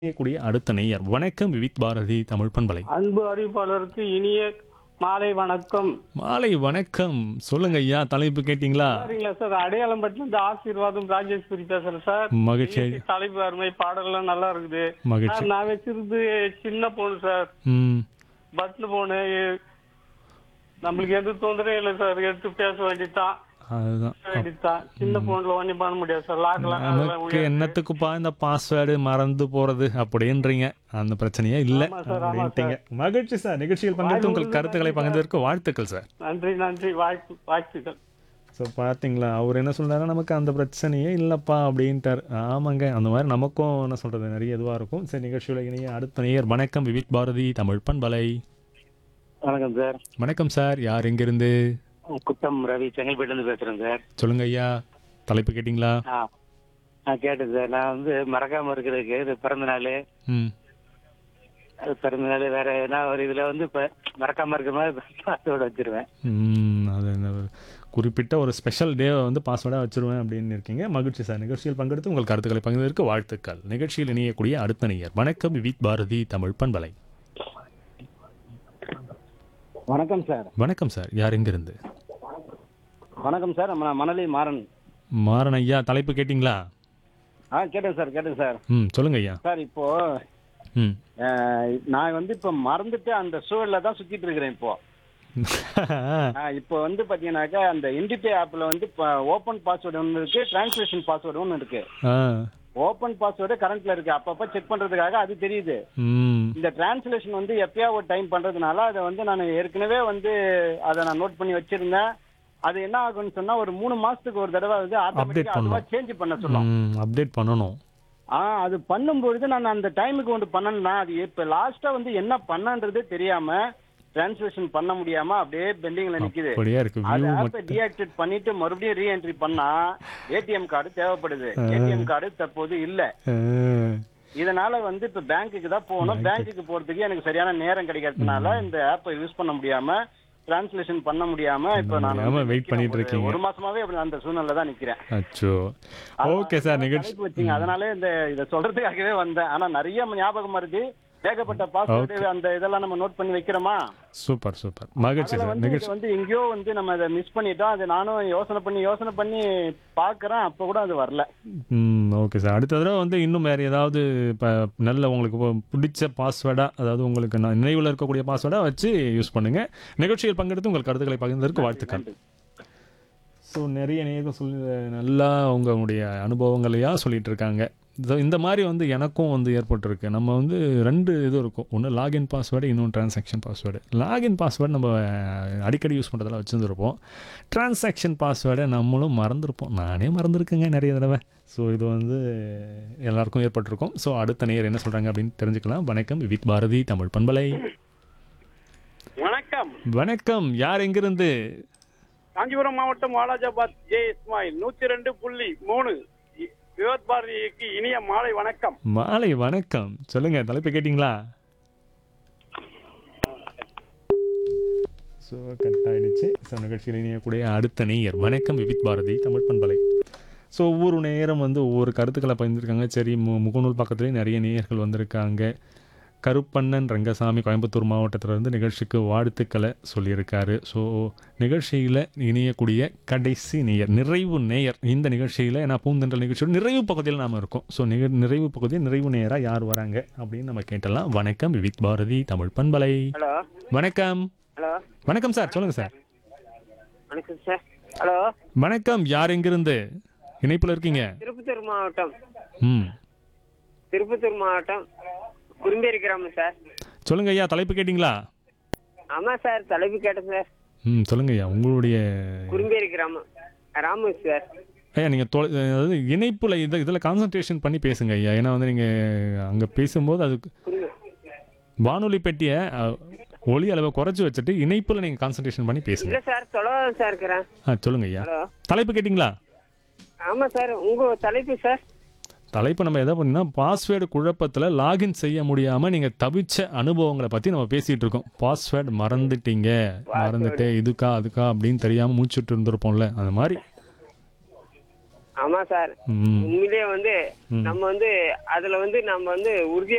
கூடிய அடுத்த நேயர் வணக்கம் விவித் பாரதி தமிழ் பண்பலை அன்பு அறிவிப்பாளருக்கு இனிய மாலை வணக்கம் மாலை வணக்கம் சொல்லுங்க ஐயா தலைப்பு கேட்டீங்களா சரிங்களா சார் அடையாளம்பட்டில இருந்து ஆசீர்வாதம் ராஜேஸ்வரி பேசுறேன் சார் மகிழ்ச்சி நிகழ்ச்சி தலைப்பு அருமை பாடல்லாம் நல்லா இருக்குது மகிழ்ச்சி சார் நான் வச்சிருந்து சின்ன போன் சார் ம் பட்டன் போனு நம்மளுக்கு எந்த தொந்தரவும் இல்லை சார் எடுத்து பேச வேண்டியதுதான் அதுதான் வேண்டியதுதான் சின்ன போன்ல ஒன்றும் பண்ண முடியாது சார் லாக்லாம் நமக்கு என்னத்துக்குப்பா இந்த பாஸ்வேர்டு மறந்து போறது அப்படின்றீங்க அந்த பிரச்சனையே இல்ல ஆமா சார், ஆமா அப்படின்ட்டீங்க மகிழ்ச்சி சார் நிகழ்ச்சியில் பங்கெடுத்து உங்கள் கருத்துக்களை பகிர்ந்ததற்கு வாழ்த்துக்கள் சார் நன்றி நன்றி வாழ்த்து வாழ்த்துக்கள் ஸோ பார்த்தீங்களா அவர் என்ன சொல்றாரு நமக்கு அந்த பிரச்சனையே இல்லைப்பா அப்படின்ட்டார் ஆமாங்க அந்த மாதிரி நமக்கும் என்ன சொல்றது நிறைய இதுவாக இருக்கும் சரி நிகழ்ச்சியில் இணைய அடுத்த நேயர் வணக்கம் விவித் பாரதி தமிழ் பண்பலை வணக்கம் சார் வணக்கம் சார் யார் எங்கிருந்து குட்டம் ரவி செங்கல்பேட்டிலேருந்து பேசுறேன் சார் சொல்லுங்க ஐயா தலைப்பு கேட்டிங்களா ஆ நான் கேட்டேன் சார் நான் வந்து மறக்காம இருக்கிறதுக்கு இது பிறந்த நாள் ம் அது பிறந்த நாள் வேற எதனா ஒரு இதுல வந்து இப்ப மறக்காம இருக்கிற மாதிரி பாஸ்வேர்டு வச்சிருவேன் ம், அது என்ன ஒரு குறிப்பிட்ட ஒரு ஸ்பெஷல் டேவை வந்து பாஸ்வேர்டாக வச்சிருவேன் அப்படின்னு இருக்கீங்க மகிழ்ச்சி சார் நிகழ்ச்சியில் பங்கெடுத்து உங்கள் கருத்துக்களை பகிர்ந்ததற்கு வாழ்த்துக்கள் நிகழ்ச்சியில் இணையக்கூடிய அடுத்த நேயர் வணக்கம் விவித் பாரதி தமிழ் பண்பலை வணக்கம் சார் வணக்கம் சார் யார் எங்கிருந்து வணக்கம் சார் நான் மணலி மாறன் மாறன் ஐயா தலைப்பு கேட்டிங்களா ஆ கேட்டேன் சார் கேட்டேன் சார் ம் சொல்லுங்க ஐயா சார் இப்போ ம் அஹ், நான் வந்து இப்ப மறந்துட்டு அந்த சூழல்ல தான் சுத்திட்டு இருக்கிறேன் இப்போ ஆஹ், இப்போ வந்து பாத்தீங்கன்னாக்கா அந்த இண்டிபே ஆப்ல வந்து ஓப்பன் பாஸ்வேர்டு ஒன்று இருக்கு டிரான்ஸ்லேஷன் பாஸ்வேர்டு ஒன்று இருக்கு ஆ ஓப்பன் பாஸ்வேர்டு கரண்ட்ல இருக்கு அப்பப்ப செக் பண்றதுக்காக அது தெரியுது ம் இந்த டிரான்ஸ்லேஷன் வந்து எப்பயா ஒரு டைம் பண்றதுனால அதை வந்து நான் ஏற்கனவே வந்து அதை நான் நோட் பண்ணி வச்சிருந்தேன் அது என்ன ஆகும்னு சொன்னா ஒரு மூணு மாசத்துக்கு ஒரு தடவை வந்து ஆட்டோமேட்டிக்கா அதுவா பண்ணணும். சேஞ்ச் பண்ண சொல்லும் ம் அப்டேட் பண்ணணும் ஆ அது பண்ணும்பொழுது நான் அந்த டைமுக்கு ஒன்று பண்ணணும்னா அது இப்ப லாஸ்டா வந்து என்ன பண்ணன்றதே தெரியாம டிரான்ஸ்லேஷன் பண்ண முடியாம அப்படியே பெண்டிங்ல நிக்குது அப்படியே இருக்கு அது வியூ ஆப்பை மட்டும் டீஆக்டிவேட் பண்ணிட்டு மறுபடியும் ரீஎன்ட்ரி பண்ணா ஏடிஎம் கார்டு தேவைப்படுது ஏடிஎம் கார்டு தற்போது இல்ல ஆ, இதனால வந்து இப்ப பேங்க்குக்கு தான் போகணும் பேங்க்குக்கு போறதுக்கு எனக்கு சரியான நேரம் கிடைக்கிறதுனால இந்த ஆப்பை யூஸ் பண்ண முடியாம டிரான்ஸ்லேஷன் பண்ண முடியாம இப்ப நான் முடியாம வந்து wait நிக்கிறேன். பண்ணிட்டு ஒரு- இருக்கீங்க. ஒரு மாசமாவே அப்படி அந்த சூழ்நிலை தான் நிக்கிறேன் அச்சோ ஓகே சார் நிகழ்ச்சி தலைப்பு வச்சீங்க அதனால இந்த இத சொல்றதுக்காகவே வந்தேன் ஆனா நிறைய ஞாபகம் வருது ஏகப்பட்ட பாஸ்வேர்டு அந்த இதெல்லாம் நம்ம நோட் பண்ணி வைக்கிறோமா சூப்பர் சூப்பர் மகிழ்ச்சி அதுல சார் வந்து நிகழ்ச்சி இது வந்து எங்கேயோ வந்து நம்ம அதை மிஸ் பண்ணிட்டோம் அது நானும் யோசனை பண்ணி யோசனை பண்ணி பாக்குறேன் அப்ப கூட அது வரல ம் ஓகே சார் அடுத்த தடவை வந்து இன்னும் வேறு ஏதாவது இப்போ நல்ல உங்களுக்கு இப்போ பிடிச்ச பாஸ்வேர்டாக அதாவது உங்களுக்கு நான் நினைவில் இருக்கக்கூடிய பாஸ்வேர்டாக வச்சு யூஸ் பண்ணுங்கள் நிகழ்ச்சியில் பங்கெடுத்து உங்கள் கருத்துக்களை பகிர்ந்ததற்கு வாழ்த்துக்கள் ஸோ நிறைய நேரம் சொல்லி நல்லா அவங்களுடைய அனுபவங்களையா சொல்லிட்டு இருக்காங்க So, இந்த மாதிரி வந்து எனக்கும் வந்து ஏற்பட்டிருக்கு நம்ம வந்து ரெண்டு இது இருக்கும் ஒன்று லாகின் பாஸ்வேர்டு இன்னொன்று ட்ரான்சாக்ஷன் பாஸ்வேர்டு லாகின் பாஸ்வேர்டு நம்ம அடிக்கடி யூஸ் பண்ணுறதெல்லாம் வச்சுருந்துருப்போம் ட்ரான்சாக்ஷன் பாஸ்வேர்டை நம்மளும் மறந்துருப்போம் நானே மறந்துருக்கேங்க நிறைய தடவை ஸோ இது வந்து எல்லாருக்கும் ஏற்பட்டிருக்கும் ஸோ அடுத்த நேயர் என்ன சொல்கிறாங்க அப்படின்னு தெரிஞ்சுக்கலாம் வணக்கம் வித் பாரதி தமிழ் பண்பலை வணக்கம் வணக்கம் யார் எங்கிருந்து காஞ்சிபுரம் மாவட்டம் வாலாஜாபாத் ஜே இஸ்மாயில் நூத்தி ரெண்டு புள்ளி மூணு விவோத் பாரதிக்கு இனிய மாலை வணக்கம் மாலை வணக்கம் சொல்லுங்க தலைப்பு கேட்டிங்களா ஸோ கட் ஆயிடுச்சு ஸோ நிகழ்ச்சியில் இணையக்கூடிய அடுத்த நேயர் வணக்கம் விவித் பாரதி தமிழ் பண்பலை ஸோ ஒவ்வொரு நேரம் வந்து ஒவ்வொரு கருத்துக்களை பகிர்ந்துருக்காங்க சரி மு முகநூல் பக்கத்துலேயும் நிறைய நேயர்கள் வந்திருக்காங்க கருப்பண்ணன் ரங்கசாமி கோயம்புத்தூர் மாவட்டத்திலிருந்து நிகழ்ச்சிக்கு வாழ்த்துக்களை சொல்லியிருக்காரு ஸோ நிகழ்ச்சியில் இணையக்கூடிய கடைசி நேயர் நிறைவு நேயர் இந்த நிகழ்ச்சியில் நான் பூந்தென்றல் நிகழ்ச்சியோட நிறைவு பகுதியில் நாம் இருக்கோம் ஸோ நிக நிறைவு பகுதியில் நிறைவு நேயராக யார் வராங்க அப்படின்னு நம்ம கேட்டலாம் வணக்கம் விவித் பாரதி தமிழ் பண்பலை ஹலோ வணக்கம் ஹலோ வணக்கம் சார் சொல்லுங்கள் சார் வணக்கம் சார் ஹலோ வணக்கம் யார் எங்கிருந்து இணைப்பில் இருக்கீங்க திருப்பத்தூர் மாவட்டம் ம் திருப்பத்தூர் மாவட்டம் குறும்பேரி கிராமம் சார் சொல்லுங்க ஐயா தலைப்பு கேட்டிங்களா ஆமா சார் தலைப்பு கேட்டேன் சார் ம் சொல்லுங்க ஐயா உங்களுடைய குறும்பேரி கிராமம் ராமு சார் ஐயா நீங்கள் தொ அதாவது இணைப்பில் இதை இதில் கான்சன்ட்ரேஷன் பண்ணி பேசுங்க ஐயா ஏன்னா வந்து நீங்கள் அங்கே பேசும்போது அதுக்கு வானொலி பெட்டியை அஹ், ஒலி அளவை குறைச்சி வச்சுட்டு இணைப்பில் நீங்கள் கான்சன்ட்ரேஷன் பண்ணி பேசுங்க இல்ல சார் தொலைவாதான் சார் இருக்கிறேன் ஆ சொல்லுங்க ஐயா ஹலோ தலைப்பு கேட்டிங்களா ஆமா சார் உங்க தலைப்பு சார் தலைப்பு நம்ம எதை பண்ணா பாஸ்வேர்டு குழப்பத்தில் லாகின் செய்ய முடியாமல் நீங்கள் தவிச்ச அனுபவங்களை பற்றி நம்ம பேசிகிட்டு இருக்கோம் பாஸ்வேர்டு மறந்துட்டீங்க மறந்துட்டு இதுக்கா அதுக்கா அப்படின்னு தெரியாமல் மூச்சுட்டு இருந்திருப்போம்ல அந்த மாதிரி ஆமா சார் ம் உண்மையிலேயே வந்து நம்ம வந்து அதுல வந்து நம்ம வந்து உறுதியா